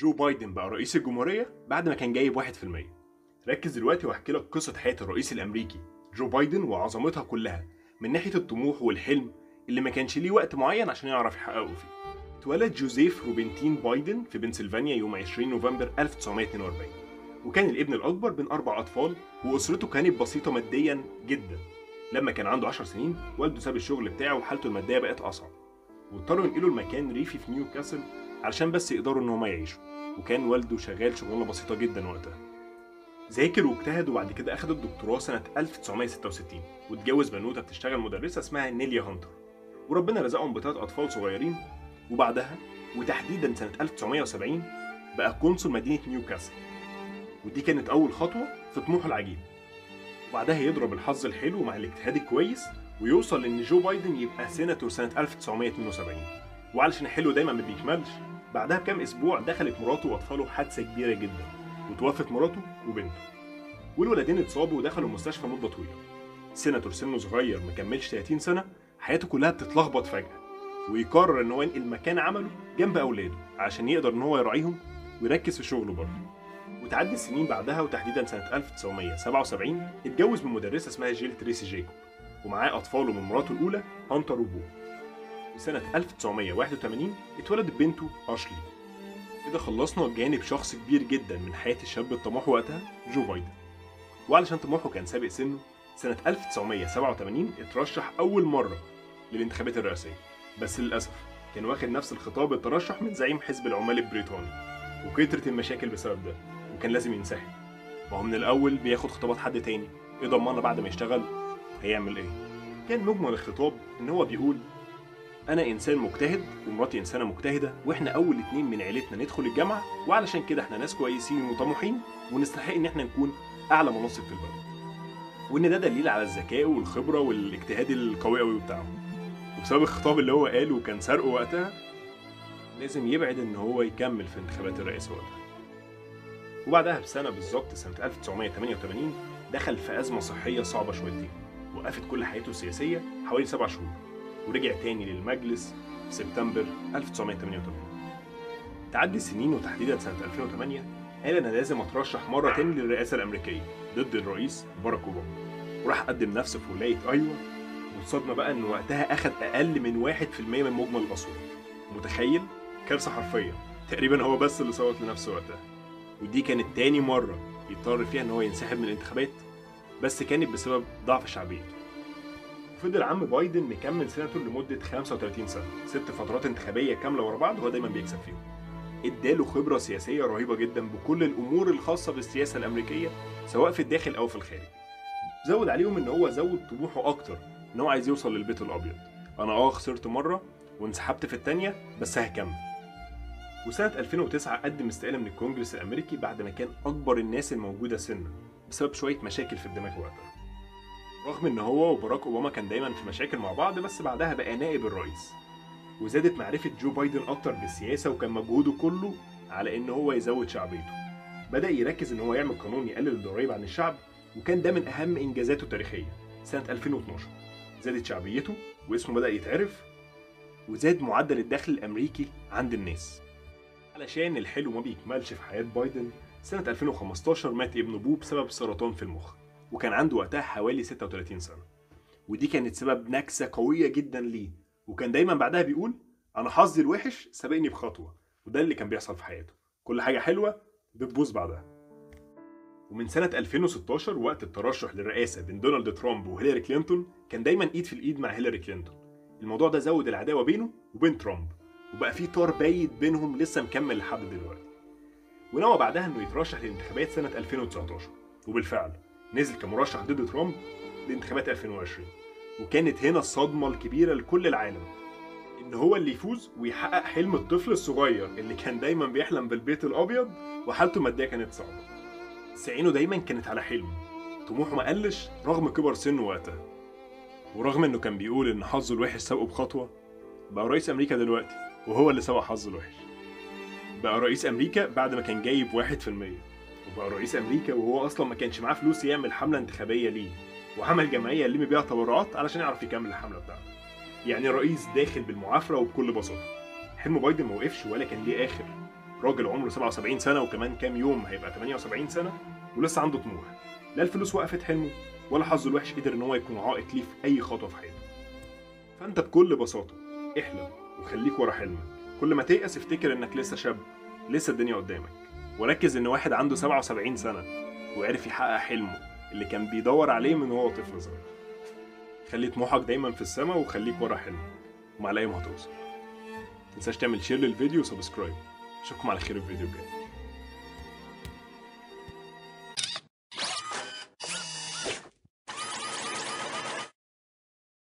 جو بايدن بقى رئيس الجمهورية بعد ما كان جايب 1% ركز دلوقتي واحكي لك قصة حياة الرئيس الأمريكي جو بايدن وعظمتها كلها من ناحية الطموح والحلم اللي ما كانش ليه وقت معين عشان يعرف يحققه فيه اتولد جوزيف روبنتين بايدن في بنسلفانيا يوم 20 نوفمبر 1942 وكان الابن الأكبر بين أربع أطفال وأسرته كانت بسيطة ماديا جدا لما كان عنده 10 سنين والده ساب الشغل بتاعه وحالته المادية بقت أصعب واضطروا ينقلوا المكان ريفي في نيوكاسل علشان بس يقدروا إن هما يعيشوا وكان والده شغال شغلانة بسيطة جدا وقتها ذاكر واجتهد وبعد كده أخد الدكتوراه سنة 1966 واتجوز بنوتة بتشتغل مدرسة اسمها نيليا هانتر وربنا رزقهم بثلاث أطفال صغيرين وبعدها وتحديدا سنة 1970 بقى قنصل مدينة نيوكاسل ودي كانت أول خطوة في طموحه العجيب وبعدها يضرب الحظ الحلو مع الاجتهاد الكويس ويوصل إن جو بايدن يبقى سيناتور سنة 1972 وعلشان الحلو دايما ما بيكملش بعدها بكام أسبوع دخلت مراته وأطفاله حادثة كبيرة جدا وتوفت مراته وبنته والولدين اتصابوا ودخلوا المستشفى مدة طويلة سيناتور سنه صغير ما كملش 30 سنة حياته كلها بتتلخبط فجأة ويقرر ان هو ينقل مكان عمله جنب اولاده عشان يقدر ان هو يراعيهم ويركز في شغله برضه وتعدي السنين بعدها وتحديدا سنة 1977 اتجوز من مدرسة اسمها جيل تريسي جيكوب ومعاه أطفاله من مراته الأولى هانتر وبو وسنة 1981 اتولدت بنته أشلي كده خلصنا جانب شخص كبير جدا من حياة الشاب الطموح وقتها جو بايدن وعلشان طموحه كان سابق سنه سنة 1987 اترشح أول مرة للانتخابات الرئاسية بس للأسف كان واخد نفس الخطاب الترشح من زعيم حزب العمال البريطاني وكترت المشاكل بسبب ده وكان لازم ينسحب ما هو من الأول بياخد خطابات حد تاني إيه ضمننا بعد ما يشتغل هيعمل إيه كان مجمل الخطاب إن هو بيقول أنا إنسان مجتهد ومراتي إنسانة مجتهدة وإحنا أول اتنين من عيلتنا ندخل الجامعة وعلشان كده إحنا ناس كويسين وطموحين ونستحق إن إحنا نكون أعلى مناصب في البلد وإن ده دليل على الذكاء والخبرة والاجتهاد القوي قوي بتاعه وبسبب الخطاب اللي هو قاله وكان سرقه وقتها لازم يبعد ان هو يكمل في انتخابات الرئاسة وقتها وبعدها بسنة بالظبط سنة 1988 دخل في أزمة صحية صعبة شويتين وقفت كل حياته السياسية حوالي سبع شهور ورجع تاني للمجلس في سبتمبر 1988 تعدي السنين وتحديدا سنة 2008 قال أنا لازم أترشح مرة تاني للرئاسة الأمريكية ضد الرئيس باراك أوباما وراح قدم نفسه في ولاية أيوة والصدمة بقى إن وقتها أخد أقل من 1% من مجمل الأصوات متخيل؟ كارثة حرفية تقريبا هو بس اللي صوت لنفسه وقتها ودي كانت تاني مرة يضطر فيها إن هو ينسحب من الانتخابات بس كانت بسبب ضعف شعبيته فضل عم بايدن مكمل سيناتور لمدة 35 سنة ست فترات انتخابية كاملة ورا بعض هو دايما بيكسب فيهم اداله خبرة سياسية رهيبة جدا بكل الأمور الخاصة بالسياسة الأمريكية سواء في الداخل أو في الخارج زود عليهم إن هو زود طموحه أكتر إن هو عايز يوصل للبيت الأبيض أنا أه خسرت مرة وانسحبت في التانية بس هكمل وسنة 2009 قدم استقالة من الكونجرس الأمريكي بعد ما كان أكبر الناس الموجودة سنا بسبب شوية مشاكل في الدماغ وقتها رغم إن هو وباراك أوباما كان دايما في مشاكل مع بعض بس بعدها بقى نائب الرئيس وزادت معرفة جو بايدن أكتر بالسياسة وكان مجهوده كله على إن هو يزود شعبيته بدأ يركز إن هو يعمل قانون يقلل الضرايب عن الشعب وكان ده من أهم إنجازاته التاريخية سنة 2012 زادت شعبيته واسمه بدأ يتعرف وزاد معدل الدخل الأمريكي عند الناس علشان الحلو ما بيكملش في حياة بايدن سنة 2015 مات ابن أبوه بسبب سرطان في المخ وكان عنده وقتها حوالي 36 سنة ودي كانت سبب نكسة قوية جدا ليه وكان دايما بعدها بيقول أنا حظي الوحش سابقني بخطوة وده اللي كان بيحصل في حياته كل حاجة حلوة بتبوظ بعدها ومن سنة 2016 وقت الترشح للرئاسة بين دونالد ترامب وهيلاري كلينتون كان دايما ايد في الايد مع هيلاري كلينتون الموضوع ده زود العداوة بينه وبين ترامب وبقى في طار بايت بينهم لسه مكمل لحد دلوقتي ونوى بعدها انه يترشح للانتخابات سنة 2019 وبالفعل نزل كمرشح ضد ترامب لانتخابات 2020 وكانت هنا الصدمة الكبيرة لكل العالم ان هو اللي يفوز ويحقق حلم الطفل الصغير اللي كان دايما بيحلم بالبيت الابيض وحالته المادية كانت صعبة بس عينه دايما كانت على حلمه طموحه ما قلش رغم كبر سنه وقتها ورغم انه كان بيقول ان حظه الوحش سابقه بخطوة بقى رئيس امريكا دلوقتي وهو اللي سبق حظه الوحش بقى رئيس امريكا بعد ما كان جايب واحد في المية وبقى رئيس امريكا وهو اصلا ما كانش معاه فلوس يعمل حملة انتخابية ليه وعمل جمعية يلم بيها تبرعات علشان يعرف يكمل الحملة بتاعته يعني رئيس داخل بالمعافرة وبكل بساطة حلم بايدن ما وقفش ولا كان ليه اخر راجل عمره 77 سنه وكمان كام يوم هيبقى 78 سنه ولسه عنده طموح لا الفلوس وقفت حلمه ولا حظه الوحش قدر ان هو يكون عائق ليه في اي خطوه في حياته فانت بكل بساطه احلم وخليك ورا حلمك كل ما تيأس افتكر انك لسه شاب لسه الدنيا قدامك وركز ان واحد عنده 77 سنه وعرف يحقق حلمه اللي كان بيدور عليه من وهو طفل صغير خلي طموحك دايما في السما وخليك ورا حلمك ومع الايام هتوصل متنساش تعمل شير للفيديو وسبسكرايب اشوفكم على خير في الفيديو الجاي